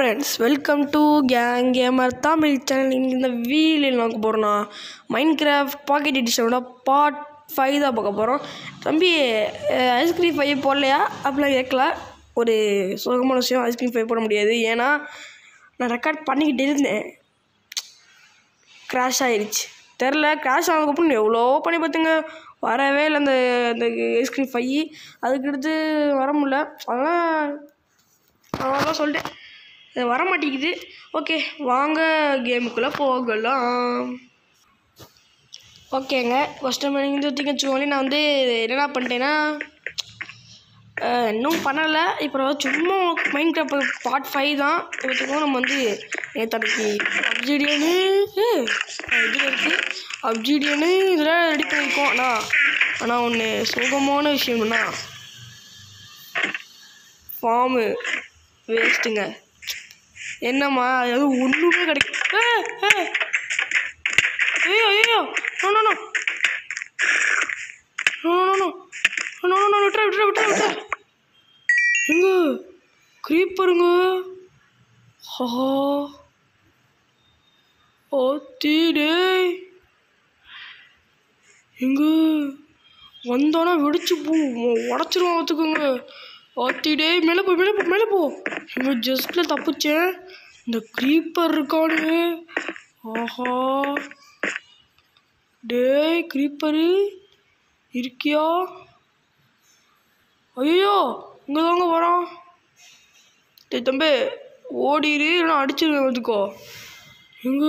Friends welcome to gang gamer Tamil channel இன்னைக்கு இந்த வீலில் பார்க்க போகிறோம்னா மைண்ட் கிராஃப்ட் பாக்கெட் எடிஷனோட பார்ட் ஃபைவ் தான் பார்க்க போகிறோம் தம்பி ஐஸ்கிரீம் ஃபைவ் போடலையா அப்படிலாம் கேட்கல ஒரு சுகமான விஷயம் ஐஸ்கிரீம் ஃபைவ் போட முடியாது ஏன்னா நான் ரெக்கார்ட் பண்ணிக்கிட்டே இருந்தேன் கிராஷ் ஆயிடுச்சு தெரில கிராஷ் ஆனதுக்கப்புறம் எவ்வளோ பண்ணி பார்த்துங்க வரவே இல்லை அந்த அந்த ஐஸ்கிரீம் ஃபை அதுக்கடுத்து வர முடியல அதெல்லாம் அவ்வளோதான் சொல்லிட்டேன் இது வர மாட்டேங்குது ஓகே வாங்க கேமுக்குள்ளே போகலாம் ஓகேங்க ஃபஸ்ட்டு நீங்கள் வச்சுக்கோங்களேன் நான் வந்து என்னென்ன பண்ணிட்டேன்னா அஹ், இன்னும் பண்ணலை இப்போ சும்மா மைண்ட் கிராஃப்ட் பார்ட் ஃபைவ் தான் இப்போ நம்ம வந்து நேற்று அப்ஜிடியனு இது இருக்குது அப்ஜிடியனு இதெல்லாம் ரெடி பண்ணியிருக்கோம் ஆனால் ஆனால் ஒன்று சுகமான விஷயம்னா ஃபார்மு வேஸ்ட்டுங்க என்னம்மா அது ஒன்றுமே கிடைக்கும் ஏய், ஏய். ஐயோ ஐயோ no no no no no no no no no விட்டுற விட்டுற விட்டுற விட்டுற எங்க க்ரீப்பருங்க ஹா ஓத்தி டேய் எங்க வந்தானா வெடிச்சு போ உடச்சிருவான் பார்த்துக்கோங்க ஓத்தி டேய் மேலே போ மேலே போ மேலே போ எங்க ஜஸ்ட்டில் தப்பிச்சேன் இந்த க்ரீப்பர் இருக்கானு ஆஹா டேய் க்ரீப்பரு இருக்கியா ஐயோ இங்கே தாங்க வரான் டேய் தம்பி ஓடிடு நான் அடிச்சிருவேன் வந்துக்கோ எங்க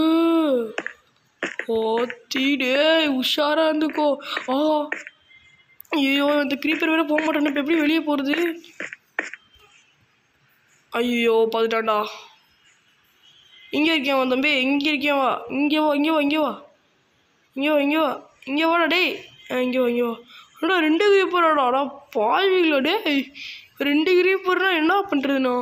ஓத்தி டேய் உஷாரா இருந்துக்கோ ஆ ஐயோ இந்த க்ரீப்பர் வேற போக மாட்டேன் இப்போ எப்படி வெளியே போகிறது ஐயோ பார்த்துட்டான்டா இங்கே இருக்கேன் வா தம்பி இங்கே இருக்கேன் வா இங்கே வா இங்கே வா இங்கே வா இங்கே வா இங்கே வா இங்கே வாடா டேய் ஆ, இங்கே வா இங்கே வா அடா ரெண்டு கிரீப்பராடா அடா பாய்வீங்களா டேய் ரெண்டு கிரீப்பர்னா என்ன பண்ணுறதுண்ணா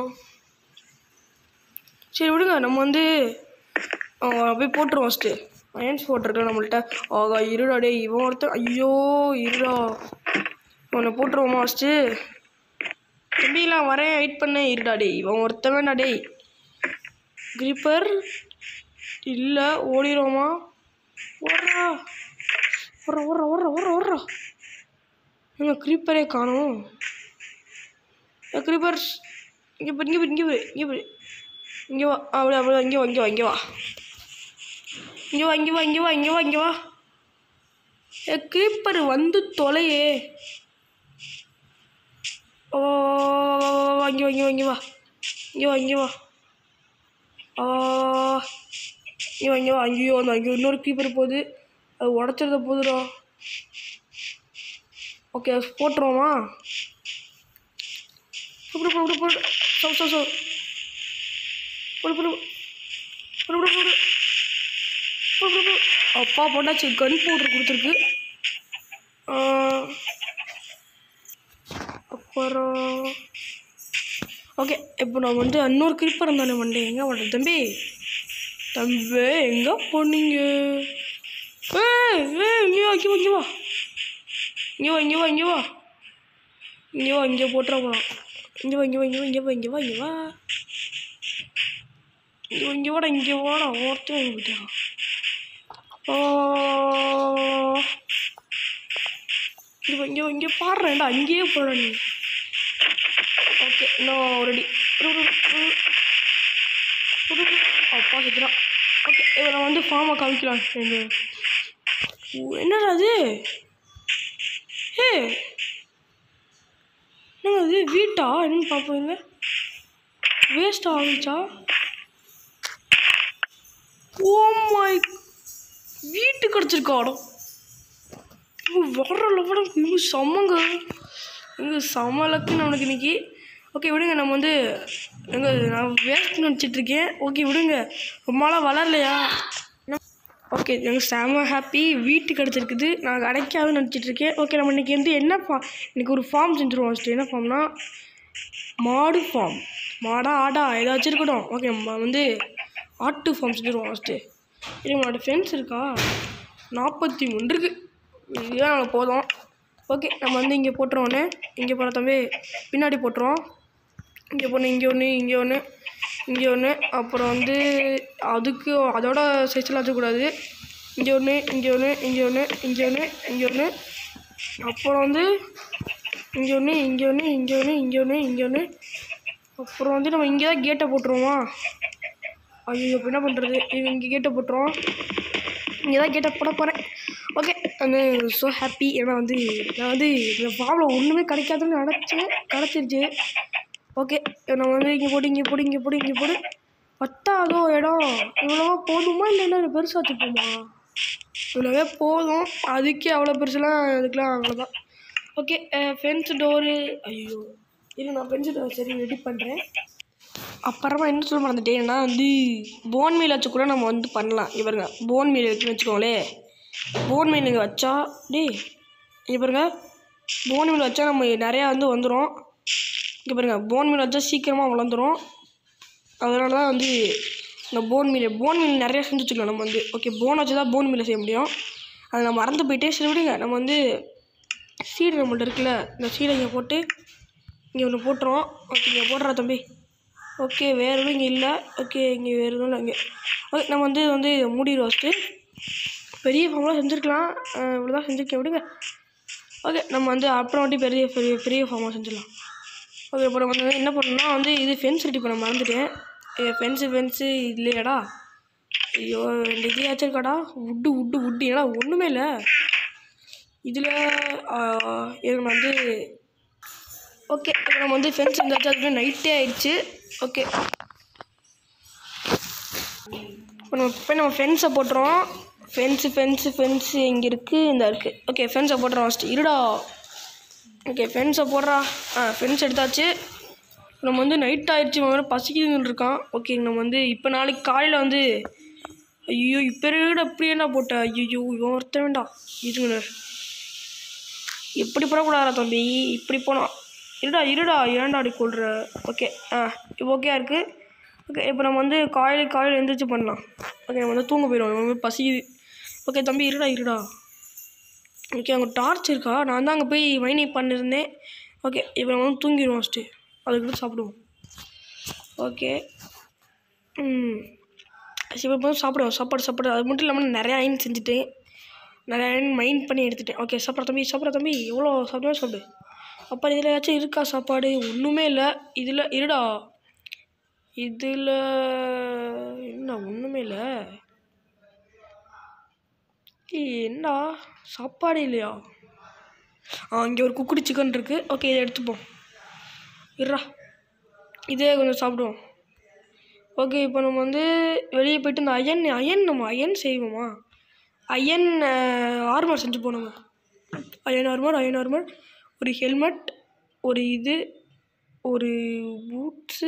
சரி விடுங்க நம்ம வந்து ஆ, போய் போட்டுருவோம் ஃபஸ்ட்டு அயன்ஸ் போட்டிருக்கேன் நம்மள்ட்ட ஆகா இருடா டேய் இவன் ஒருத்தன் ஐயோ இருடா அவனை போட்டுருவோமா ஃபஸ்ட்டு தம்பிலாம் வரேன் வெயிட் பண்ணேன் இருடா டேய் இவன் ஒருத்தன் வேண்டா டேய் கிரிப்பர் இல்லை ஓடிடுவோமா ஓடுறா ஓடுறா ஓடுறா ஓடுறா ஓடுறா ஓடுறா எங்க க்ரீப்பரே காணும் க்ரீப்பர் இங்கே பாரு இங்கே பாரு இங்கே பாரு இங்கே பாரு இங்கே வா அப்படி அப்படி இங்கே வா இங்கே வா இங்கே வா இங்கே வா இங்கே வா இங்கே வா இங்கே வா இங்கே வா ஏ க்ரீப்பர் வந்து தொலையே ஓ இங்கே வா இங்கே வா இங்கே வா இங்கே வா இங்கே வா ஆ இங்கே வா இங்கே வா ஐயோ அந்த அங்கே இன்னொரு க்ரீப்பர் போகுது அது உடச்சிருந்த போதுடா ஓகே போட்டுருவோமா போடு போடு போடு போடு சோ சோ சோ போடு போடு போடு போடு போடு போடு போடு அப்பா போட்டாச்சு கன் பவுடர் கொடுத்துருக்கு ஆ, அப்புறம் ஓகே இப்போ நான் வந்து இன்னொரு கிரிப்பர் இருந்தானே மண்டே எங்கே பண்ணுறேன் தம்பி தம்பி எங்கே போனீங்க ஏய் ஏய் இங்கே வா இங்கே வா இங்கே வா இங்கே வா இங்கே வா இங்கே வா இங்கே வா இங்கே போட்டுற போகிறோம் இங்கே வா இங்கே வா இங்கே வா இங்கே வா இங்கே வா இங்கே வா இங்கே வா இங்கே வாடா இங்கே வாடா ஒருத்தன் இங்கே போயிட்டான் ஓ இங்கே வா இங்கே வா இங்கே பாடுறேன்டா அங்கேயே போடா நீ ஓகே இன்னும் ரெடி அப்பா சுத்துறான் ஓகே இப்போ நான் வந்து ஃபார்மை காமிக்கலாம் எங்கள் என்னடா அது ஏ என்னங்க அது வீட்டா என்னன்னு பார்ப்போங்க வேஸ்ட் ஆகிச்சா ஓ மை வீட்டு கிடச்சிருக்கா இடம் வர லவடம் இவங்க செம்மங்க இவங்க செம்ம லக்கு நம்மளுக்கு இன்னைக்கு ஓகே விடுங்க நம்ம வந்து எங்க நான் வேஸ்ட் நினச்சிட்டு இருக்கேன் ஓகே விடுங்க ரொம்ப நாளாக வளரலையா ஓகே எனக்கு செம ஹாப்பி வீட்டு கிடச்சிருக்குது நான் கிடைக்காதுன்னு நினச்சிட்டு இருக்கேன் ஓகே நம்ம இன்றைக்கி வந்து என்ன ஃபார்ம் இன்றைக்கி ஒரு ஃபார்ம் செஞ்சுருவோம் ஃபஸ்ட்டு என்ன ஃபார்ம்னா மாடு ஃபார்ம் மாடா ஆடா ஏதாச்சும் இருக்கட்டும் ஓகே நம்ம வந்து ஆட்டு ஃபார்ம் செஞ்சுருவோம் ஃபஸ்ட்டு சரி மாடு ஃபென்ஸ் இருக்கா நாற்பத்தி மூணு இருக்குது இதுதான் நமக்கு போதும் ஓகே நம்ம வந்து இங்கே போட்டுருவோன்னே இங்கே போகிற தம்பி பின்னாடி போட்டுருவோம் இங்கே ஒன்று இங்கே ஒன்று இங்கே ஒன்று இங்கே ஒன்று அப்புறம் வந்து அதுக்கு அதோட சைஸ்லாம் வச்சக்கூடாது இங்கே ஒன்று இங்கே ஒன்று இங்கே ஒன்று இங்கே ஒன்று இங்கே ஒன்று அப்புறம் வந்து இங்கே ஒன்று இங்கே ஒன்று இங்கே ஒன்று இங்கே ஒன்று இங்கே ஒன்று அப்புறம் வந்து நம்ம இங்கே தான் கேட்டை போட்டுருவோமா ஐயோ இப்போ என்ன பண்ணுறது இது இங்கே கேட்டை போட்டுருவோம் இங்கே தான் கேட்டை போட போகிறேன் ஓகே அந்த ஸோ ஹாப்பி ஏன்னா வந்து நான் வந்து இந்த ஃபார்மில் ஒன்றுமே கிடைக்காதுன்னு நினச்சேன் கிடச்சிருச்சு ஓகே நம்ம வந்து இங்கே போட்டு இங்கே போட்டு இங்கே போட்டு இங்கே போட்டு பத்தாதோ இடம் இவ்வளோவா போதுமா இல்லை இன்னும் பெருசாக வச்சுப்போமா இவ்வளோவே போதும் அதுக்கே அவ்வளோ பெருசுலாம் அதுக்கெலாம் அவ்வளோதான் ஓகே ஃபென்ஸ் டோரு ஐயோ இரு நான் ஃபென்ஸ் டோர் சரி ரெடி பண்ணுறேன் அப்புறமா என்ன சொல்ல மறந்துட்டேன்னா வந்து போன் மீல் வச்சு கூட நம்ம வந்து பண்ணலாம் இங்க பாருங்க போன் மீல் இருக்குன்னு வச்சுக்கோங்களேன் போன் மீல் இங்கே வச்சா டேய் இங்கே பாருங்க போன் மீல் வச்சா நம்ம நிறையா வந்து வந்துடும் இங்கே பாருங்க போன் மீல் வச்சா சீக்கிரமாக வளர்ந்துரும் அதனால தான் வந்து இந்த போன் மீல் போன் மீல் நிறைய செஞ்சு வச்சுக்கலாம் நம்ம வந்து ஓகே போன் வச்சு தான் போன் மீலை செய்ய முடியும் அதை நம்ம மறந்து போயிட்டே சரி விடுங்க நம்ம வந்து சீடு நம்மள்ட்ட இருக்குல்ல இந்த சீடை இங்கே போட்டு இங்கே ஒன்று போட்டுருவோம் ஓகே இங்கே போடுறா தம்பி ஓகே வேறு எதுவும் இங்கே இல்லை ஓகே இங்கே வேறு எதுவும் இல்லை இங்கே ஓகே நம்ம வந்து வந்து மூடிடுவோம் ஃபஸ்ட்டு பெரிய ஃபார்ம்லாம் செஞ்சுருக்கலாம் இவ்வளோ தான் செஞ்சுருக்கேன் விடுங்க ஓகே நம்ம வந்து அப்புறம் வாட்டி பெரிய பெரிய பெரிய ஃபார்மாக செஞ்சிடலாம் ஓகே இப்போ நம்ம வந்து என்ன பண்ணணும்னா வந்து இது ஃபென்ஸ் ரெடி பண்ண மறந்துட்டேன் ஃபென்ஸு ஃபென்ஸு இல்லையாடா ஐயோ ரெண்டு இது வச்சிருக்காடா உட்டு உட்டு உட்டு ஏன்னா ஒன்றுமே இல்லை இதில் எனக்கு வந்து ஓகே இப்போ நம்ம வந்து ஃபென்ஸ் இருந்தாச்சு அதுக்கு நைட்டே ஆயிடுச்சு ஓகே இப்போ நம்ம இப்போ நம்ம ஃபென்ஸை போட்டுருவோம் ஃபென்ஸு ஃபென்ஸு ஃபென்ஸு இங்கே இருக்குது இந்த இருக்குது ஓகே ஃபென்ஸை போட்டுருவோம் ஃபஸ்ட்டு இருடா ஓகே ஃபென்ஸை போடுறா ஆ ஃபென்ஸ் எடுத்தாச்சு நம்ம வந்து நைட் ஆயிடுச்சு முதல்ல பசிக்குதுன்னு இருக்கான் ஓகே நம்ம வந்து இப்போ நாளைக்கு காலையில் வந்து ஐயோ இப்போ இருக்கிற அப்படி என்ன போட்ட ஐயோ இவன் ஒருத்த வேண்டாம் இருங்க எப்படி போடக்கூடாதா தம்பி இப்படி போனோம் இருடா இருடா ஏன்டா அப்படி கொள்ற ஓகே ஆ இப்போ ஓகே இருக்குது ஓகே இப்போ நம்ம வந்து காலையில் காலையில் எழுந்திரிச்சு பண்ணலாம் ஓகே நம்ம வந்து தூங்க போயிடுவோம் நம்ம வந்து பசிக்குது ஓகே தம்பி இருடா இருடா ஓகே அங்கே டார்ச் இருக்கா நான் தான் அங்கே போய் மைனி பண்ணியிருந்தேன் ஓகே இப்போ நம்ம வந்து தூங்கிடுவோம் ஃபஸ்ட்டு அதுக்கு சாப்பிடுவோம் ஓகே ம் சரி இப்போ வந்து சாப்பிடுவோம் சாப்பாடு சாப்பாடு அது மட்டும் இல்லாமல் நிறையா அயன் செஞ்சுட்டேன் நிறையா அயன் மைண்ட் பண்ணி எடுத்துட்டேன் ஓகே சாப்பிட்ற தம்பி சாப்பிட்ற தம்பி எவ்வளோ சாப்பிடுவே சாப்பிடு அப்போ இதில் ஏதாச்சும் இருக்கா சாப்பாடு ஒன்றுமே இல்லை இதில் இருடா இதில் என்ன ஒன்றுமே இல்லை ஏய், என்னடா சாப்பாடு இல்லையா ஆ இங்கே ஒரு குக்குடி சிக்கன் இருக்குது ஓகே இதை எடுத்துப்போம் இருடா இதே கொஞ்சம் சாப்பிடுவோம் ஓகே இப்போ நம்ம வந்து வெளியே போயிட்டு இந்த அயன் அயன் நம்ம அயன் செய்வோமா அயன் ஆர்மர் செஞ்சு போனோங்க அயன் ஆர்மர் அயன் ஆர்மர் ஒரு ஹெல்மெட் ஒரு இது ஒரு பூட்ஸு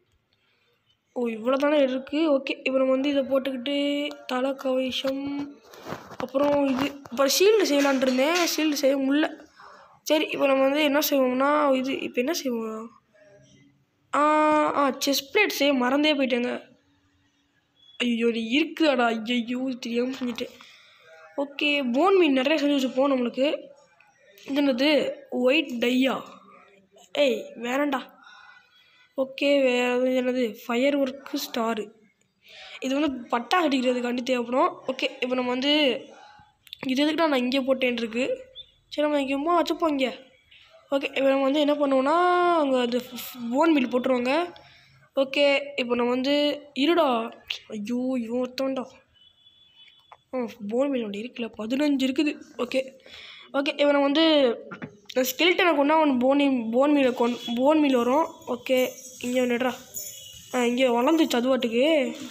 ஓ இவ்வளோ தானே இருக்குது ஓகே இப்போ நம்ம வந்து இதை போட்டுக்கிட்டு தலை கவசம் அப்புறம் இது இப்போ ஷீல்டு செய்யலான்ட்டு இருந்தேன் ஷீல்டு செய்ய முடியல சரி இப்போ நம்ம வந்து என்ன செய்வோம்னா இது இப்போ என்ன செய்வோம் ஆ ஆ செஸ் பிளேட் செய்ய மறந்தே போயிட்டேங்க ஐயோ இது இருக்குதாடா ஐயோ தெரியாமல் செஞ்சுட்டேன் ஓகே போன் மீன் நிறைய செஞ்சு வச்சுப்போம் நம்மளுக்கு இது என்னது ஒயிட் டையா ஏய் வேணாண்டா ஓகே வேறு என்னது ஃபயர் ஒர்க்கு ஸ்டாரு இது வந்து பட்டா கட்டிக்கிறதுக்காண்டி தேவைப்படும் ஓகே இப்போ நம்ம வந்து இது எதுக்குடா நான் இங்கே போட்டேன் இருக்கு சரி நம்ம இங்கே சும்மா வச்சுப்போம் இங்கே ஓகே இப்போ நம்ம வந்து என்ன பண்ணுவோம்னா அங்கே அந்த போன் மில் போட்டுருவாங்க ஓகே இப்போ நம்ம வந்து இருடா ஐயோ இவன் ஒருத்தவன்டா ஆ போன் மீல் ஒன்று இருக்குல்ல பதினஞ்சு இருக்குது ஓகே ஓகே இப்போ நம்ம வந்து ஸ்கெல்டனை கொண்டா ஒன்று போனி போன் மீலை கொண் போன் மீல் வரும் ஓகே இங்கே ஒன்றுடா ஆ இங்கே வளர்ந்துச்சு அதுவாட்டுக்கு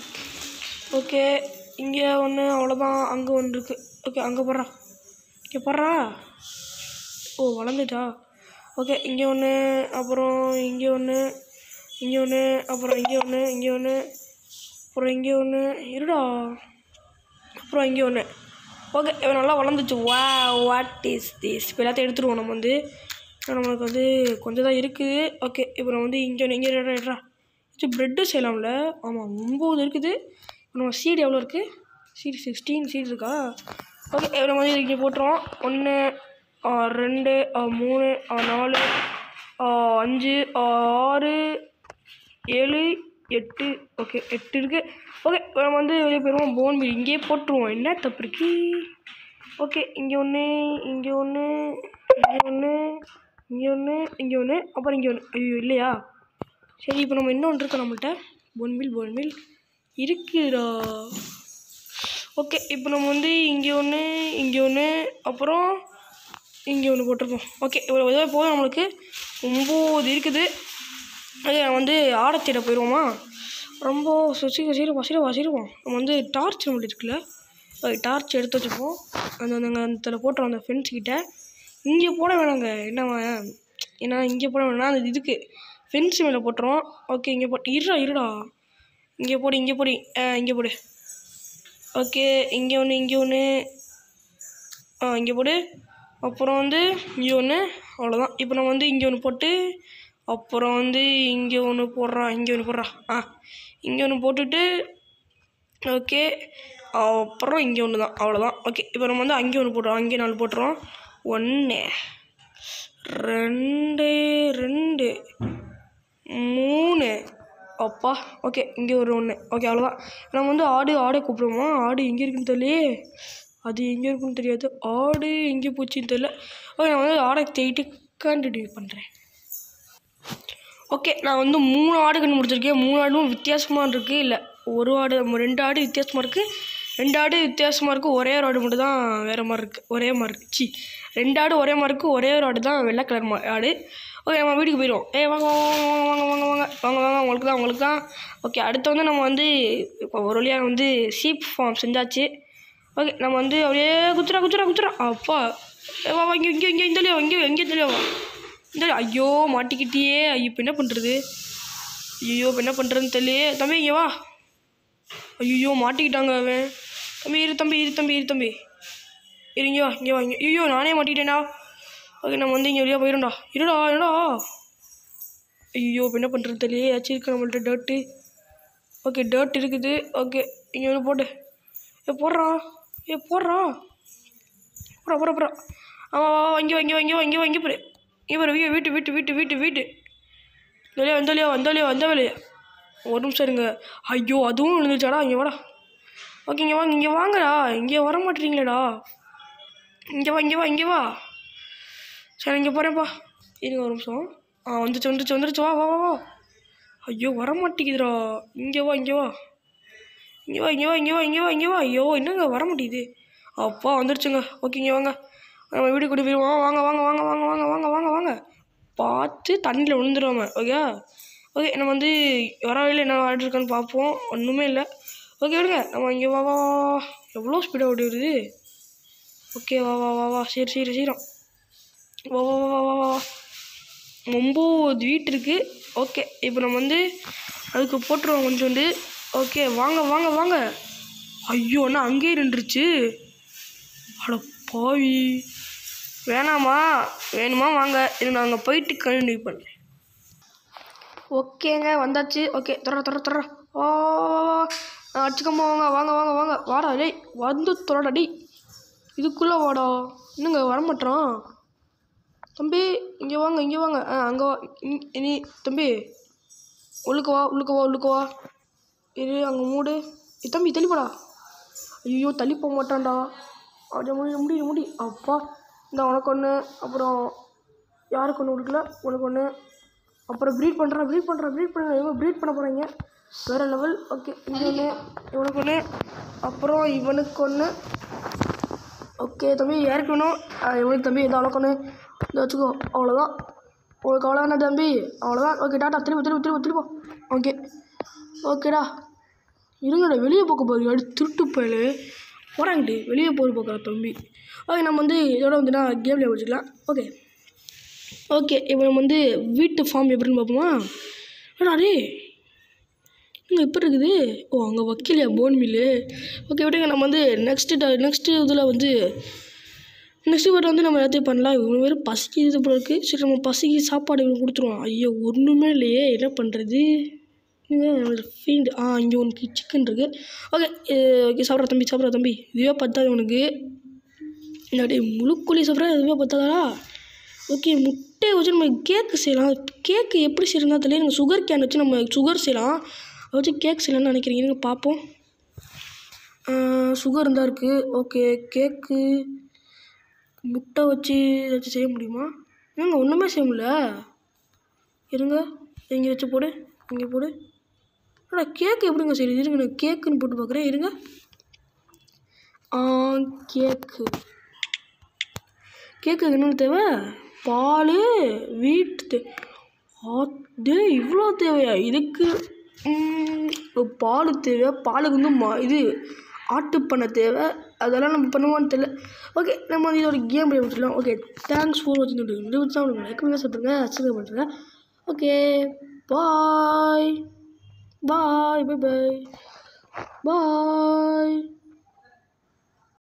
ஓகே இங்கே ஒன்று அவ்வளோதான் அங்கே ஒன்று இருக்குது ஓகே அங்கே போடுறா இங்கே போடுறா ஓ வளர்ந்துட்டா ஓகே இங்கே ஒன்று அப்புறம் இங்கே ஒன்று இங்கே ஒன்று அப்புறம் இங்கே ஒன்று இங்கே ஒன்று அப்புறம் இங்கே ஒன்று இருடா அப்புறம் இங்கே ஒன்று ஓகே இவன் நல்லா வளர்ந்துச்சு வா வாட் இஸ் திஸ் இப்போ எல்லாத்தையும் எடுத்துருவோம் நம்ம வந்து நம்மளுக்கு வந்து கொஞ்சம் தான் இருக்குது ஓகே இப்போ நம்ம வந்து இங்கே ஒன்று இங்கே இடா இடா இது ப்ரெட்டு செய்யலாம்ல ஆமாம் ஒம்பது இருக்குது இப்போ நம்ம சீடு எவ்வளோ இருக்குது சீடு சிக்ஸ்டீன் சீடு இருக்கா ஓகே இப்போ நம்ம வந்து இங்கே போட்டுருவோம் ஒன்று ரெண்டு ஆ, மூணு ஆ, நாலு ஆ, அஞ்சு ஆ, ஆறு ஏழு எட்டு ஓகே எட்டு இருக்குது ஓகே நம்ம வந்து வெளியே போயிடுவோம் போன் மீல் இங்கேயே போட்டுருவோம் என்ன தப்பு இருக்கு ஓகே இங்கே ஒன்று இங்கே ஒன்று இங்கே ஒன்று இங்கே ஒன்று இங்கே ஒன்று அப்புறம் இங்கே ஒன்று ஐயோ இல்லையா சரி இப்போ நம்ம இன்னொன்று இருக்கோம் நம்மள்ட்ட போன் மீல் போன் மீல் இருக்குடா ஓகே இப்போ நம்ம வந்து இங்கே ஒன்று இங்கே ஒன்று அப்புறம் இங்கே ஒன்று போட்டிருக்கோம் ஓகே இவ்வளோ இதாக போதும் நம்மளுக்கு ஒம்பது இருக்குது அது நம்ம வந்து ஆடத்தேட போயிடுவோமா ரொம்ப சீக்கிரம் சீக்கிரம் வசிரம் வசிருவோம் நம்ம வந்து டார்ச் நம்மள்ட்ட இருக்குல்ல டார்ச் எடுத்து வச்சுப்போம் அந்த அந்த அந்த போட்டுருவோம் அந்த ஃப்ரெண்ட்ஸ் கிட்ட இங்கே போட வேணாங்க என்னவா ஏன்னா இங்கே போட வேணாம் அந்த இதுக்கு ஃபென்ஸ் மேலே போட்டுருவோம் ஓகே இங்கே போட்டு இருடா இருடா இங்கே போடு இங்கே போடு ஆ இங்கே போடு ஓகே இங்கே ஒன்று இங்கே ஒன்று ஆ இங்கே போடு அப்புறம் வந்து இங்கே ஒன்று அவ்வளோதான் இப்போ நம்ம வந்து இங்கே ஒன்று போட்டு அப்புறம் வந்து இங்கே ஒன்று போடுறா இங்கே ஒன்று போடுறா ஆ இங்கே ஒன்று போட்டுட்டு ஓகே அப்புறம் இங்கே ஒன்று தான் அவ்வளோதான் ஓகே இப்போ நம்ம வந்து அங்கே ஒன்று போட்டுறோம் அங்கே நாலு போட்டுறோம் ஒன்று ரெண்டு ரெண்டு மூணு அப்பா ஓகே இங்கே ஒரு ஒன்று ஓகே அவ்வளோதான் நம்ம வந்து ஆடு ஆடை கூப்பிடுவோமா ஆடு எங்கே இருக்குன்னு தெரியலையே அது எங்கே இருக்குன்னு தெரியாது ஆடு எங்கே போச்சுன்னு தெரியல ஓகே நான் வந்து ஆடை தேடிட்டு கண்டினியூ பண்ணுறேன் ஓகே நான் வந்து மூணு ஆடு கண்டு முடிச்சிருக்கேன் மூணு ஆடும் வித்தியாசமாக இருக்குது இல்லை ஒரு ஆடு நம்ம ரெண்டு ஆடு வித்தியாசமாக இருக்குது ரெண்டு ஆடு வித்தியாசமாக இருக்குது ஒரே ஒரு ஆடு மட்டும் தான் வேறு மாதிரி இருக்குது ஒரே மாதிரி இருக்குது சி ரெண்டு ஆடு ஒரே மாதிரி இருக்குது ஒரே ஒரு ஆடு தான் வெள்ளை கலர் மா ஆடு ஓகே நம்ம வீட்டுக்கு போயிடுவோம் ஏ வாங்க வாங்க வாங்க வாங்க வாங்க வாங்க வாங்க வாங்க உங்களுக்கு தான் உங்களுக்கு தான் ஓகே அடுத்து வந்து நம்ம வந்து இப்போ ஒரு வழியாக வந்து சீப் ஃபார்ம் செஞ்சாச்சு ஓகே நம்ம வந்து அப்படியே குத்துறா குத்துறா குத்துறா அப்பா ஏ வா வா இங்கே இங்கே இங்கே இந்த வழியா வா, இங்கே இங்கே இந்த வழியா வா இந்த வழியா. ஐயோ மாட்டிக்கிட்டியே ஐயோ இப்போ என்ன பண்ணுறது ஐயோ இப்போ என்ன பண்ணுறதுன்னு தெரியலையே தம்பி இங்கே வா ஐயோ மாட்டிக்கிட்டாங்க அவன் தம்பி இரு தம்பி இரு தம்பி இரு தம்பி இரு இங்கே வா இங்கே வா இங்கே ஐயோ நானே மாட்டிக்கிட்டேன்டா ஓகே நம்ம வந்து இங்கே வழியாக போயிடும்டா இருடா இருடா ஐயோ இப்போ என்ன பண்ணுறது தெரியலையே ஏதாச்சும் இருக்கு நம்மள்ட்ட டர்ட்டு ஓகே டர்ட் இருக்குது ஓகே இங்கே ஒன்று போட்டு ஏ போடுறா ஏ போடுறா போடுறா போடுறா போடுறா ஆமாம் வா வா, இங்கே வா இங்கே வா இங்கே வா இங்கே வா இங்கே போடு இங்கே போடு வீட்டு வீட்டு வீட்டு வீட்டு வீட்டு வீட்டு இந்த வழியா வந்த வழியா வந்த வழியா வந்த வழியா ஒரு நிமிஷம் இருங்க ஐயோ அதுவும் விழுந்துச்சாடா இங்கே வாடா ஓகே இங்கே வாங்க இங்கே வாங்கடா இங்கே வர மாட்டேறீங்களேடா இங்கே வா இங்கே வா இங்கே வா சரி இங்கே போகிறேன்ப்பா இருங்க ஒரு நிமிஷம் ஆ வந்துச்சு வந்துச்சு வந்துருச்சு வா வா வா வா ஐயோ வர மாட்டேங்குதுடா இங்கே வா இங்கே வா இங்கே வா இங்கே வா இங்கே வா இங்கே வா இங்கே வா ஐயோ என்னங்க வர மாட்டேங்குது அப்பா வந்துருச்சுங்க ஓகே இங்கே வாங்க நம்ம வீடு கூட்டி போயிடுவோம் வாங்க வாங்க வாங்க வாங்க வாங்க வாங்க வாங்க வாங்க பார்த்து தண்ணியில் விழுந்துருவாங்க ஓகே ஓகே நம்ம வந்து வர வழியில் என்ன ஆர்டர் இருக்கான்னு பார்ப்போம் ஒன்றுமே இல்லை ஓகே விடுங்க நம்ம இங்கே வா வா வா, வா. எவ்வளோ ஸ்பீடாக ஓடி வருது ஓகே வா வா வா வா சரி சரி சீரம் வா வா வா வா வா வா ஒம்பது வீட்டு இருக்குது ஓகே இப்போ நம்ம வந்து அதுக்கு போட்டுருவோம் கொஞ்சோண்டு ஓகே வாங்க வாங்க வாங்க ஐயோ அண்ணா அங்கேயே நின்றுச்சு அட பாவி வேணாமா வேணுமா வாங்க இது நாங்கள் போயிட்டு கண்டினியூ பண்ணுறேன் ஓகேங்க வந்தாச்சு ஓகே தர தர தர ஓ அடிச்சுக்கம்மா வாங்க வாங்க வாங்க வாங்க வாடா டேய் வந்து தொடடா டேய் இதுக்குள்ளே வாடா என்னங்க வரமாட்டான் தம்பி இங்கே வாங்க இங்கே வாங்க ஆ அங்கே வா இங்- நீ தம்பி உள்ளுக்கு வா உள்ளுக்கு வா உள்ளுக்கு வா இரு அங்கே மூடு ஏ தம்பி தள்ளிப்போடா ஐயோ தள்ளி போக மாட்டான்டா அப்படியே முடி முடி முடி அப்பா இந்த உனக்கு ஒன்று அப்புறம் யாருக்கு ஒன்று கொடுக்கல உனக்கு ஒன்று அப்புறம் ப்ரீட் பண்ணுறா ப்ரீட் பண்ணுறா ப்ரீட் பண்ணுங்க இவங்க ப்ரீட் பண்ண போகிறாங்க வேறு லெவல் ஓகே இங்கே ஒன்று இவனுக்கு ஒன்று அப்புறம் இவனுக்கு ஒன்று ஓகே தம்பி யாருக்கு வேணும் ஆ, இவனுக்கு தம்பி எதாவது உனக்கு ஒன்று இதை வச்சுக்கோ அவ்வளோதான் உங்களுக்கு அவ்வளோதானே தம்பி அவ்வளோதான் ஓகே டாட்டா திரும்ப திரும்ப திரும்ப திரும்ப ஓகே ஓகேடா இருங்கடா வெளியே போக்க போகுது அடி திருட்டு பயலு போகிறாங்கட்டு வெளியே போய் பார்க்குற தம்பி ஓகே நம்ம வந்து இதோட வந்து நான் கேம்ல முடிச்சுக்கலாம் ஓகே ஓகே இப்போ நம்ம வந்து வீட்டு ஃபார்ம் எப்படின்னு பார்ப்போமா என்னடா டே இங்கே எப்படி இருக்குது ஓ அங்கே வைக்கலையா போன் மில்லு ஓகே விடுங்க நம்ம வந்து நெக்ஸ்ட்டு நெக்ஸ்ட்டு இதில் வந்து நெக்ஸ்ட் வாரம் வந்து நம்ம எல்லாத்தையும் பண்ணலாம் இவங்க வெறும் பசிக்குது போல இருக்குது சரி நம்ம பசிக்கு சாப்பாடு இவங்க கொடுத்துருவோம் ஐயோ ஒன்றுமே இல்லையே என்ன பண்ணுறது ஃபீல்டு ஆ இங்கே உனக்கு சிக்கன் இருக்குது ஓகே ஓகே சாப்பிட்ற தம்பி சாப்பிட்ற தம்பி இதுவே பத்தாது உனக்கு இல்லாட்டி முழுக்கோழி சாப்பிட்ற இதுவே பத்தாதா ஓகே முட்டையை வச்சு நம்ம கேக்கு செய்யலாம் கேக்கு எப்படி செய்யறதுனா தெரியல எனக்கு சுகர் கேன் வச்சு நம்ம சுகர் செய்யலாம் அதை வச்சு கேக் செய்யலாம்னு நினைக்கிறீங்க இருங்க பார்ப்போம் சுகர் இருந்தால் இருக்குது ஓகே கேக்கு முட்டை வச்சு ஏதாச்சும் செய்ய முடியுமா ஏங்க ஒன்றுமே செய்ய முடியல இருங்க இங்கே வச்சு போடு இங்கே போடு ஆனால் கேக்கு எப்படிங்க செய்யுது இருங்க நான் கேக்குன்னு போட்டு பார்க்குறேன் இருங்க ஆ கேக்கு கேக்கு என்னென்ன தேவை பால் வீட்டு தே அது இவ்வளோ தேவையா இதுக்கு ம், பால் தேவை பாலுக்கு வந்து மா இது ஆட்டுப்பண்ணை தேவை அதெல்லாம் நம்ம பண்ணுவோன்னு தெரியல ஓகே நம்ம வந்து இதோட கேம் பிளே முடிச்சிடலாம் ஓகே தேங்க்ஸ் ஃபார் வாட்சிங் இந்த வீடியோ பிடிச்சா உங்களுக்கு லைக் பண்ணுங்க சொல்லுங்க சப்ஸ்கிரைப் பண்ணுங்க okay bye bye bye bye பாய்